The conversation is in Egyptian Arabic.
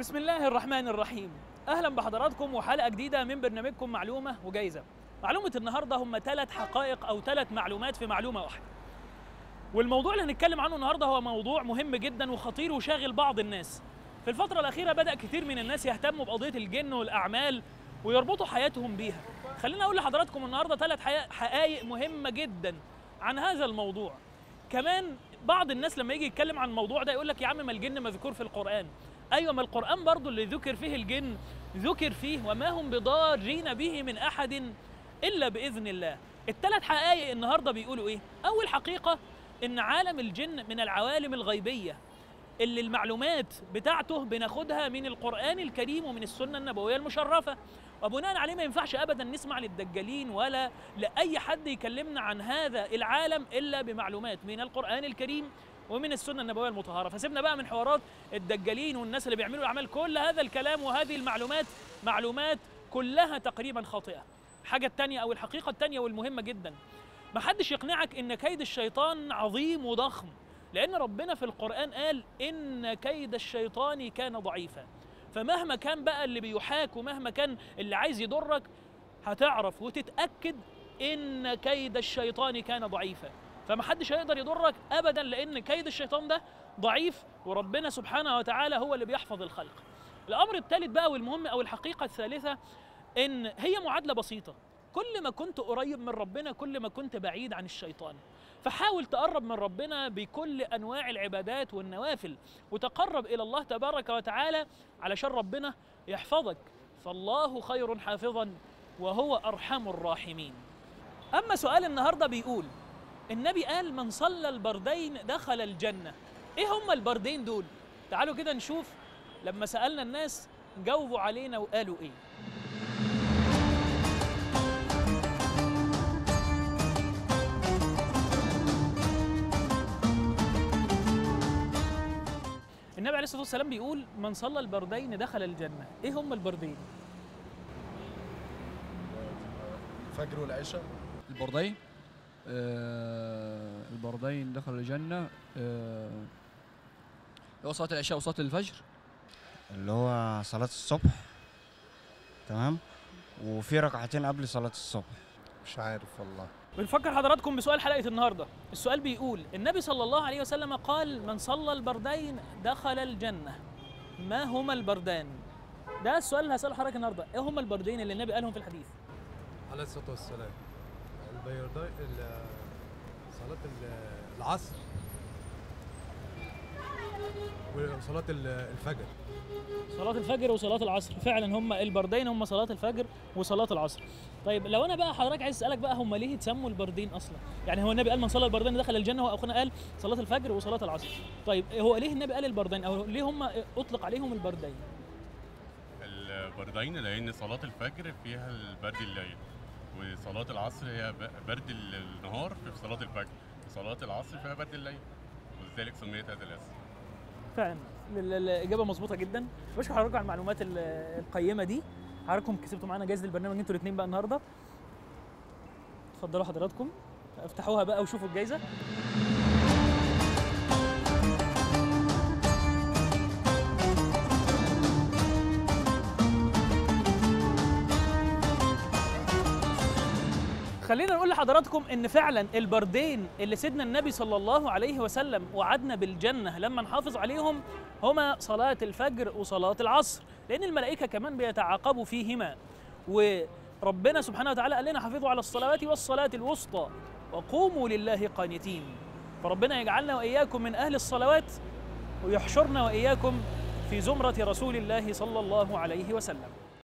بسم الله الرحمن الرحيم اهلا بحضراتكم وحلقه جديده من برنامجكم معلومه وجايزه معلومه النهارده هم ثلاث حقائق او ثلاث معلومات في معلومه واحده والموضوع اللي هنتكلم عنه النهارده هو موضوع مهم جدا وخطير وشاغل بعض الناس في الفتره الاخيره بدا كتير من الناس يهتموا بقضيه الجن والاعمال ويربطوا حياتهم بيها خلينا اقول لحضراتكم النهارده ثلاث حقائق مهمه جدا عن هذا الموضوع كمان بعض الناس لما يجي يتكلم عن الموضوع ده يقول لك يا عم ما الجن مذكور في القرآن أيوة ما القرآن برضو اللي ذكر فيه الجن ذكر فيه وما هم بضارين به من أحد إلا بإذن الله الثلاث حقائق النهاردة بيقولوا إيه أول حقيقة إن عالم الجن من العوالم الغيبية اللي المعلومات بتاعته بناخدها من القرآن الكريم ومن السنة النبوية المشرفة وبناء عليه ما ينفعش ابدا نسمع للدجالين ولا لاي حد يكلمنا عن هذا العالم الا بمعلومات من القران الكريم ومن السنه النبويه المطهره فسيبنا بقى من حوارات الدجالين والناس اللي بيعملوا الاعمال كل هذا الكلام وهذه المعلومات معلومات كلها تقريبا خاطئه الحاجه الثانيه او الحقيقه الثانيه والمهمه جدا ما حدش يقنعك ان كيد الشيطان عظيم وضخم لان ربنا في القران قال ان كيد الشيطان كان ضعيفا فمهما كان بقى اللي بيحاك ومهما كان اللي عايز يضرك هتعرف وتتاكد ان كيد الشيطان كان ضعيفا فمحدش هيقدر يضرك ابدا لان كيد الشيطان ده ضعيف وربنا سبحانه وتعالى هو اللي بيحفظ الخلق الامر الثالث بقى والمهم او الحقيقه الثالثه ان هي معادله بسيطه كل ما كنت قريب من ربنا كل ما كنت بعيد عن الشيطان فحاول تقرب من ربنا بكل انواع العبادات والنوافل وتقرب الى الله تبارك وتعالى علشان ربنا يحفظك فالله خير حافظا وهو ارحم الراحمين اما سؤال النهارده بيقول النبي قال من صلى البردين دخل الجنه ايه هما البردين دول تعالوا كده نشوف لما سالنا الناس جاوبوا علينا وقالوا ايه النبي عليه الصلاه والسلام بيقول من صلى البردين دخل الجنه ايه هم البردين الفجر والعشاء البردين آه البردين دخل الجنة آه هو صلاة العشاء وصلاة الفجر اللي هو صلاة الصبح تمام وفي ركعتين قبل صلاة الصبح مش عارف والله بنفكر حضراتكم بسؤال حلقه النهارده السؤال بيقول النبي صلى الله عليه وسلم قال من صلى البردين دخل الجنه ما هما البردان ده السؤال اللي هساله حضرتك النهارده ايه هما البردين اللي النبي قالهم في الحديث عليه الصلاة والسلام البيضاء ال- صلاة ال- العصر وصلاة ال- الفجر صلاة الفجر وصلاة العصر فعلا هما البردين هما صلاة الفجر وصلاة العصر طيب لو انا بقى حضرتك عايز اسالك بقى هما ليه اتسموا البردين اصلا يعني هو النبي قال من صلى البردين دخل الجنة واخونا قال صلاة الفجر وصلاة العصر طيب هو ليه النبي قال البردين او ليه هما اطلق عليهم البردين البردين لان صلاه الفجر فيها البرد الليل وصلاه العصر هي ب- برد النهار في صلاه الفجر وصلاه العصر فيها برد الليل ولذلك سميت هذا الاسم فعلا ال- ال- الاجابه مظبوطه جدا بشكر حضراتكم على المعلومات ال- القيمه دي حضراتكم كسبتوا معانا جائزه البرنامج انتوا الاثنين بقى النهارده اتفضلوا حضراتكم افتحوها بقى وشوفوا الجائزه خلينا نقول لحضراتكم ان فعلا البردين اللي سيدنا النبي صلى الله عليه وسلم وعدنا بالجنه لما نحافظ عليهم هما صلاه الفجر وصلاه العصر لان الملائكه كمان بيتعاقبوا فيهما وربنا سبحانه وتعالى قال لنا حافظوا على الصلوات والصلاه الوسطى وقوموا لله قانتين فربنا يجعلنا واياكم من اهل الصلوات ويحشرنا واياكم في زمره رسول الله صلى الله عليه وسلم